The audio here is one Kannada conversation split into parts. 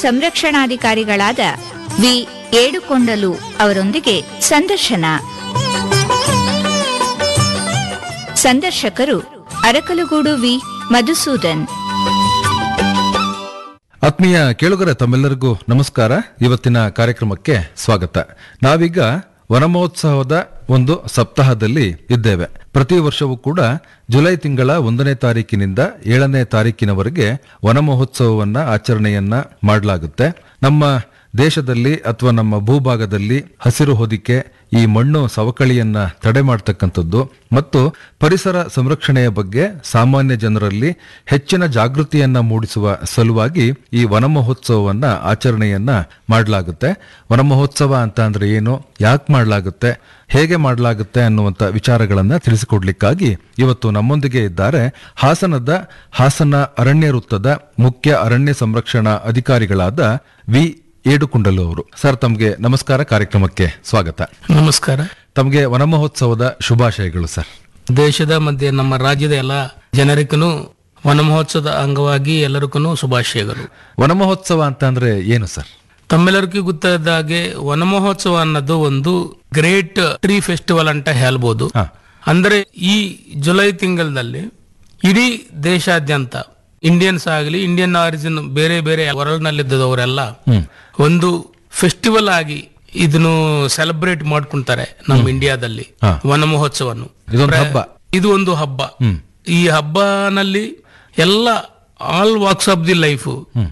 ಸಂರಕ್ಷಣಾಧಿಕಾರಿಗಳಾದ ವಿ ಏಡುಕೊಂಡಲು ಅವರೊಂದಿಗೆ ಸಂದರ್ಶನ ಸಂದರ್ಶಕರು ಅರಕಲಗೂಡು ವಿ ಮಧುಸೂದನ್ ಆತ್ಮೀಯ ಕೇಳುಗರ ತಮ್ಮೆಲ್ಲರಿಗೂ ನಮಸ್ಕಾರ ಇವತ್ತಿನ ಕಾರ್ಯಕ್ರಮಕ್ಕೆ ಸ್ವಾಗತ ನಾವೀಗ ವನಮಹೋತ್ಸವದ ಒಂದು ಸಪ್ತಾಹದಲ್ಲಿ ಇದ್ದೇವೆ ಪ್ರತಿ ವರ್ಷವೂ ಕೂಡ ಜುಲೈ ತಿಂಗಳ ಒಂದನೇ ತಾರೀಕಿನಿಂದ ಏಳನೇ ತಾರೀಕಿನವರೆಗೆ ವನ ಮಹೋತ್ಸವವನ್ನ ಆಚರಣೆಯನ್ನ ಮಾಡಲಾಗುತ್ತೆ ನಮ್ಮ ದೇಶದಲ್ಲಿ ಅಥವಾ ನಮ್ಮ ಭೂಭಾಗದಲ್ಲಿ ಹಸಿರು ಹೊದಿಕೆ ಈ ಮಣ್ಣು ಸವಕಳಿಯನ್ನ ತಡೆ ಮಾಡತಕ್ಕಂಥದ್ದು ಮತ್ತು ಪರಿಸರ ಸಂರಕ್ಷಣೆಯ ಬಗ್ಗೆ ಸಾಮಾನ್ಯ ಜನರಲ್ಲಿ ಹೆಚ್ಚಿನ ಜಾಗೃತಿಯನ್ನ ಮೂಡಿಸುವ ಸಲುವಾಗಿ ಈ ವನ ಮಹೋತ್ಸವವನ್ನ ಆಚರಣೆಯನ್ನ ಮಾಡಲಾಗುತ್ತೆ ವನ ಮಹೋತ್ಸವ ಅಂತ ಅಂದ್ರೆ ಏನು ಯಾಕೆ ಮಾಡಲಾಗುತ್ತೆ ಹೇಗೆ ಮಾಡಲಾಗುತ್ತೆ ಅನ್ನುವಂಥ ವಿಚಾರಗಳನ್ನ ತಿಳಿಸಿಕೊಡ್ಲಿಕ್ಕಾಗಿ ಇವತ್ತು ನಮ್ಮೊಂದಿಗೆ ಇದ್ದಾರೆ ಹಾಸನದ ಹಾಸನ ಅರಣ್ಯ ವೃತ್ತದ ಮುಖ್ಯ ಅರಣ್ಯ ಸಂರಕ್ಷಣಾ ಅಧಿಕಾರಿಗಳಾದ ವಿ ಏಡುಕುಂಡಲು ಅವರು ಸರ್ ತಮಗೆ ನಮಸ್ಕಾರ ಕಾರ್ಯಕ್ರಮಕ್ಕೆ ಸ್ವಾಗತ ನಮಸ್ಕಾರ ತಮಗೆ ವನ ಮಹೋತ್ಸವದ ಶುಭಾಶಯಗಳು ಸರ್ ದೇಶದ ಮಧ್ಯೆ ನಮ್ಮ ರಾಜ್ಯದ ಎಲ್ಲ ಜನರಿಗೂ ವನ ಮಹೋತ್ಸವದ ಅಂಗವಾಗಿ ಎಲ್ಲರಿಗೂ ಶುಭಾಶಯಗಳು ವನ ಮಹೋತ್ಸವ ಅಂತ ಅಂದ್ರೆ ಏನು ಸರ್ ತಮ್ಮೆಲ್ಲರಿಗೂ ಗೊತ್ತಾದ ಹಾಗೆ ವನ ಮಹೋತ್ಸವ ಅನ್ನೋದು ಒಂದು ಗ್ರೇಟ್ ಟ್ರೀ ಫೆಸ್ಟಿವಲ್ ಅಂತ ಹೇಳ್ಬೋದು ಹಾ. ಅಂದ್ರೆ ಈ ಜುಲೈ ತಿಂಗಳಲ್ಲಿ ಇಡೀ ದೇಶಾದ್ಯಂತ ಇಂಡಿಯನ್ಸ್ ಆಗಲಿ ಇಂಡಿಯನ್ ಆರಿಜಿನ್ ಬೇರೆ ಬೇರೆ ವರ್ಲ್ಡ್ ನಲ್ಲಿದ್ದವರೆಲ್ಲ ಒಂದು ಫೆಸ್ಟಿವಲ್ ಆಗಿ ಇದನ್ನು ಸೆಲೆಬ್ರೇಟ್ ಮಾಡ್ಕೊಂತಾರೆ ನಮ್ಮ ಇಂಡಿಯಾದಲ್ಲಿ ಹಾ. ವನ ಮಹೋತ್ಸವನ್ನು ಇದೊಂದು ಹಬ್ಬ ಇದು ಒಂದು ಹಬ್ಬ ಈ ಹಬ್ಬನಲ್ಲಿ ಎಲ್ಲ all walks of the life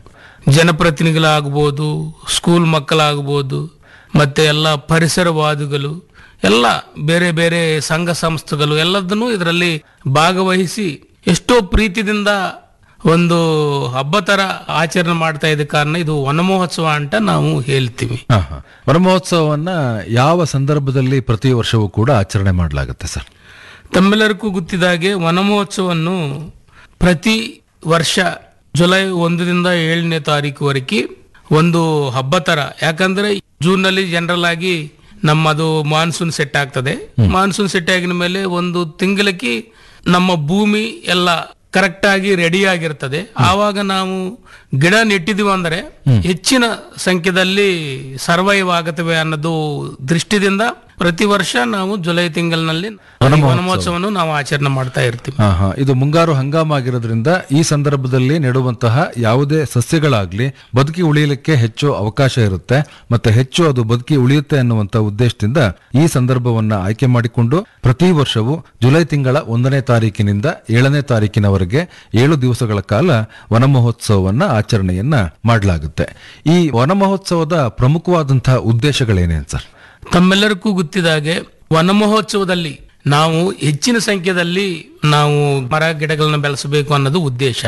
ಜನಪ್ರತಿನಿಧಿಗಳಾಗ್ಬೋದು ಸ್ಕೂಲ್ ಮಕ್ಕಳಾಗ್ಬೋದು ಮತ್ತೆ ಎಲ್ಲ ಪರಿಸರವಾದಿಗಳು ಎಲ್ಲ ಬೇರೆ ಬೇರೆ ಸಂಘ ಸಂಸ್ಥೆಗಳು ಎಲ್ಲದನ್ನು ಇದರಲ್ಲಿ ಭಾಗವಹಿಸಿ ಎಷ್ಟೋ ಪ್ರೀತಿದಿಂದ ಒಂದು ಹಬ್ಬ ತರ ಆಚರಣೆ ಮಾಡ್ತಾ ಇದ್ದ ಕಾರಣ ಇದು ವನ ಮಹೋತ್ಸವ ಅಂತ ನಾವು ಹೇಳ್ತೀವಿ ಹಾ, ಹಾ. ವನ ಮಹೋತ್ಸವವನ್ನ ಯಾವ ಸಂದರ್ಭದಲ್ಲಿ ಪ್ರತಿ ವರ್ಷವೂ ಕೂಡ ಆಚರಣೆ ಮಾಡಲಾಗುತ್ತೆ ಸರ್ ತಮ್ಮೆಲ್ಲರಿಗೂ ಗೊತ್ತಿದ್ದಾಗೆ ವನ ಮಹೋತ್ಸವವನ್ನು ಪ್ರತಿ ವರ್ಷ ಜುಲೈ ಒಂದರಿಂದ ಏಳನೇ ತಾರೀಕುವರೆಗೆ ಒಂದು ಹಬ್ಬ ತರ ಯಾಕಂದ್ರೆ ಜೂನ್ ನಲ್ಲಿ ಜನರಲ್ ಆಗಿ ನಮ್ಮದು ಮಾನ್ಸೂನ್ ಸೆಟ್ ಆಗ್ತದೆ ಮಾನ್ಸೂನ್ ಸೆಟ್ ಆಗಿದ ಮೇಲೆ ಒಂದು ತಿಂಗಳಕ್ಕೆ ನಮ್ಮ ಭೂಮಿ ಎಲ್ಲ ಕರೆಕ್ಟ್ ಆಗಿ ರೆಡಿ ಆಗಿರ್ತದೆ ಆವಾಗ ನಾವು ಗಿಡ ನೆಟ್ಟಿದೀವಿ ಅಂದ್ರೆ ಹೆಚ್ಚಿನ ಸಂಖ್ಯೆದಲ್ಲಿ ಸರ್ವೈವ್ ಆಗುತ್ತವೆ ಅನ್ನೋದು ದೃಷ್ಟಿದಿಂದ ಪ್ರತಿ ವರ್ಷ ನಾವು ಜುಲೈ ತಿಂಗಳಿನಲ್ಲಿ ವನಮಹೋತ್ಸವವನ್ನು ನಾವು ಆಚರಣೆ ಮಾಡ್ತಾ ಇರ್ತೀವಿ ಹಾ ಹಾ ಇದು ಮುಂಗಾರು ಹಂಗಾಮ ಆಗಿರೋದ್ರಿಂದ ಈ ಸಂದರ್ಭದಲ್ಲಿ ನೆಡುವಂತಹ ಯಾವುದೇ ಸಸ್ಯಗಳಾಗ್ಲಿ ಬದುಕಿ ಉಳಿಯಲಿಕ್ಕೆ ಹೆಚ್ಚು ಅವಕಾಶ ಇರುತ್ತೆ ಮತ್ತೆ ಹೆಚ್ಚು ಅದು ಬದುಕಿ ಉಳಿಯುತ್ತೆ ಅನ್ನುವಂತ ಉದ್ದೇಶದಿಂದ ಈ ಸಂದರ್ಭವನ್ನ ಆಯ್ಕೆ ಮಾಡಿಕೊಂಡು ಪ್ರತಿ ವರ್ಷವೂ ಜುಲೈ ತಿಂಗಳ ಒಂದನೇ ತಾರೀಕಿನಿಂದ ಏಳನೇ ತಾರೀಕಿನವರೆಗೆ ಏಳು ದಿವಸಗಳ ಕಾಲ ವನ ಮಹೋತ್ಸವವನ್ನ ಆಚರಣೆಯನ್ನ ಮಾಡಲಾಗುತ್ತೆ ಈ ವನ ಮಹೋತ್ಸವದ ಪ್ರಮುಖವಾದಂತಹ ಉದ್ದೇಶಗಳೇನೇನು ಸರ್ ತಮ್ಮೆಲ್ಲರಿಗೂ ಗೊತ್ತಿದಾಗೆ ವನ ಮಹೋತ್ಸವದಲ್ಲಿ ನಾವು ಹೆಚ್ಚಿನ ಸಂಖ್ಯೆಯಲ್ಲಿ ನಾವು ಮರ ಗಿಡಗಳನ್ನ ಬೆಳೆಸಬೇಕು ಅನ್ನೋದು ಉದ್ದೇಶ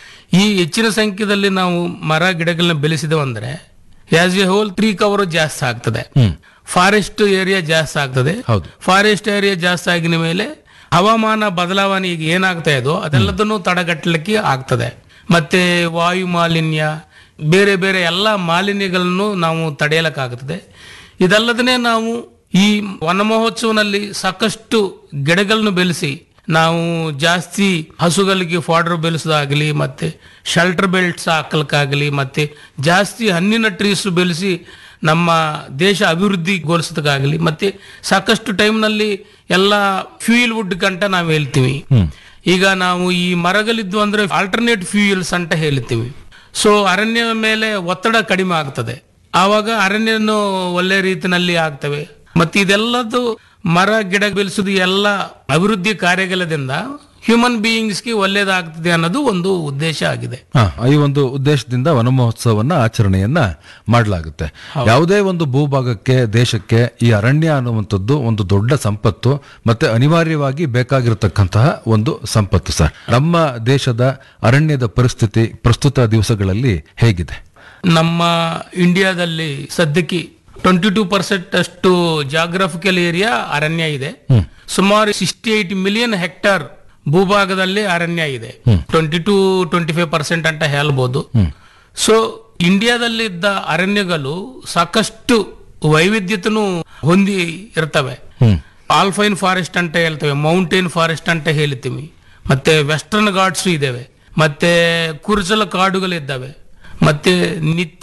ಈ ಹೆಚ್ಚಿನ ಸಂಖ್ಯೆಯಲ್ಲಿ ನಾವು ಮರ ಗಿಡಗಳನ್ನ ಬೆಳೆಸಿದೆವು ಅಂದ್ರೆ as a whole tree cover ಜಾಸ್ತಿ ಆಗ್ತದೆ ಫಾರೆಸ್ಟ್ ಏರಿಯಾ ಜಾಸ್ತಿ ಆಗ್ತದೆ ಹೌದು. ಫಾರೆಸ್ಟ್ ಏರಿಯಾ ಜಾಸ್ತಿ ಆಗಿದ ಮೇಲೆ ಹವಾಮಾನ ಬದಲಾವಣೆ ಈಗ ಏನಾಗ್ತಾ ಇದೋ ಅದೆಲ್ಲದನ್ನು ತಡೆಗಟ್ಟಲಿಕ್ಕೆ ಆಗ್ತದೆ ಮತ್ತೆ ವಾಯು ಮಾಲಿನ್ಯ ಬೇರೆ ಬೇರೆ ಎಲ್ಲ ಮಾಲಿನ್ಯಗಳನ್ನು ನಾವು ತಡೆಯಲಿಕ್ಕಾಗುತ್ತದೆ ಇದಲ್ಲದನೆ ನಾವು ಈ ವನ ಮಹೋತ್ಸವನಲ್ಲಿ ಸಾಕಷ್ಟು ಗಿಡಗಳನ್ನು ಬೆಳೆಸಿ ನಾವು ಜಾಸ್ತಿ ಹಸುಗಳಿಗೆ ಫಾಡರ್ ಬೆಳೆಸೋದಾಗಲಿ ಮತ್ತೆ ಶೆಲ್ಟರ್ ಬೆಲ್ಟ್ಸ್ ಹಾಕಲಿಕ್ಕಾಗಲಿ ಮತ್ತೆ ಜಾಸ್ತಿ ಹಣ್ಣಿನ ಟ್ರೀಸ್ ಬೆಳೆಸಿ ನಮ್ಮ ದೇಶ ಅಭಿವೃದ್ಧಿಗೊಳಿಸೋದಕ್ಕಾಗಲಿ ಮತ್ತೆ ಸಾಕಷ್ಟು ಟೈಮ್ನಲ್ಲಿ ಎಲ್ಲ ಫ್ಯೂಯಲ್ ವುಡ್ ಕಂಟ ನಾವು ಹೇಳ್ತೀವಿ ಈಗ ನಾವು ಈ ಮರಗಳಿದ್ವು ಅಂದ್ರೆ ಆಲ್ಟರ್ನೇಟ್ ಫ್ಯೂಯಲ್ಸ್ ಅಂತ ಹೇಳ್ತೀವಿ ಸೊ ಅರಣ್ಯ ಮೇಲೆ ಒತ್ತಡ ಕಡಿಮೆ ಆಗ್ತದೆ ಆವಾಗ ಅರಣ್ಯನು ಒಳ್ಳೆ ರೀತಿನಲ್ಲಿ ಆಗ್ತವೆ ಮತ್ತೆ ಇದೆಲ್ಲದು ಮರ ಗಿಡ ಬೆಳೆಸೋದು ಎಲ್ಲ ಅಭಿವೃದ್ಧಿ ಕಾರ್ಯಗಳದಿಂದ ಹ್ಯೂಮನ್ ಬೀಯಿಂಗ್ಸ್ಗೆ ಒಳ್ಳೇದಾಗ್ತದೆ ಅನ್ನೋದು ಒಂದು ಉದ್ದೇಶ ಆಗಿದೆ ಹಾ, ಈ ಒಂದು ಉದ್ದೇಶದಿಂದ ವನ ಮಹೋತ್ಸವವನ್ನ ಆಚರಣೆಯನ್ನ ಮಾಡಲಾಗುತ್ತೆ ಯಾವುದೇ ಒಂದು ಭೂಭಾಗಕ್ಕೆ ದೇಶಕ್ಕೆ ಈ ಅರಣ್ಯ ಅನ್ನುವಂಥದ್ದು ಒಂದು ದೊಡ್ಡ ಸಂಪತ್ತು ಮತ್ತೆ ಅನಿವಾರ್ಯವಾಗಿ ಬೇಕಾಗಿರತಕ್ಕಂತಹ ಒಂದು ಸಂಪತ್ತು ಸರ್ ನಮ್ಮ ದೇಶದ ಅರಣ್ಯದ ಪರಿಸ್ಥಿತಿ ಪ್ರಸ್ತುತ ದಿವಸಗಳಲ್ಲಿ ಹೇಗಿದೆ ನಮ್ಮ ಇಂಡಿಯಾದಲ್ಲಿ ಸದ್ಯಕ್ಕೆ ಟ್ವೆಂಟಿ ಟೂ ಪರ್ಸೆಂಟ್ ಅಷ್ಟು ಜಾಗ್ರಫಿಕಲ್ ಏರಿಯಾ ಅರಣ್ಯ ಇದೆ ಸುಮಾರು ಸಿಕ್ಸ್ಟಿ ಏಟ್ ಮಿಲಿಯನ್ ಹೆಕ್ಟರ್ ಭೂಭಾಗದಲ್ಲಿ ಅರಣ್ಯ ಇದೆ twenty to twenty five percent ಅಂತ ಹೇಳ್ಬೋದು ಸೊ ಇಂಡಿಯಾದಲ್ಲಿದ್ದ ಅರಣ್ಯಗಳು ಸಾಕಷ್ಟು ವೈವಿಧ್ಯತೆನೂ ಹೊಂದಿ ಇರ್ತವೆ ಆಲ್ಫೈನ್ ಫಾರೆಸ್ಟ್ ಅಂತ ಹೇಳ್ತೇವೆ ಮೌಂಟೇನ್ ಫಾರೆಸ್ಟ್ ಅಂತ ಹೇಳ್ತೀವಿ ಮತ್ತೆ ವೆಸ್ಟರ್ನ್ ಘಾಟ್ಸ್ ಇದಾವೆ ಮತ್ತೆ ಕುರ್ಚಲ ಕಾಡುಗಳಿದ್ದಾವೆ ಮತ್ತೆ ನಿತ್ಯ